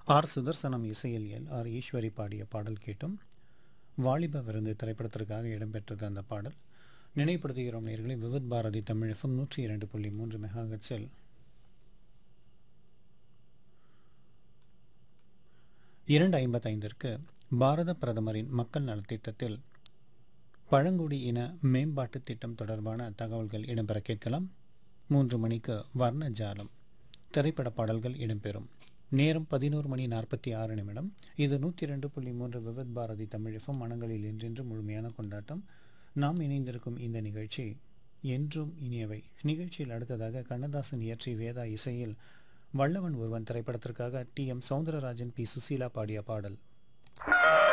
R Sudarshanam இசையில் L R Eswari பாடிய பாடல் கேட்டும் வாலிப விருந்து திரைப்படத்திற்காக இடம்பெற்றது அந்த பாடல் நினைப்படுத்துகிறோம் நேர்களை விவித் பாரதி தமிழ் எஃப்எம் நூற்றி இரண்டு புள்ளி மூன்று மெகாஹெட்ஸில் இரண்டு ஐம்பத்தைந்திற்கு பாரத பிரதமரின் மக்கள் நலத்திட்டத்தில் பழங்குடி இன மேம்பாட்டு திட்டம் தொடர்பான தகவல்கள் இடம்பெற கேட்கலாம் மூன்று மணிக்கு வர்ண ஜாலம் திரைப்பட பாடல்கள் இடம்பெறும் நேரம் பதினோரு மணி நாற்பத்தி ஆறு நிமிடம் இது நூற்றி ரெண்டு புள்ளி மூன்று விவித் பாரதி தமிழ் எஃப்எம் மனங்களில் என்றென்று முழுமையான கொண்டாட்டம் நாம் இணைந்திருக்கும் இந்த நிகழ்ச்சி என்றும் இனியவை நிகழ்ச்சியில் அடுத்ததாக கண்ணதாசன் இயற்றி வேதா இசையில் வல்லவன் ஒருவன் திரைப்படத்திற்காக T M Soundararajan P Susheela பாடிய பாடல்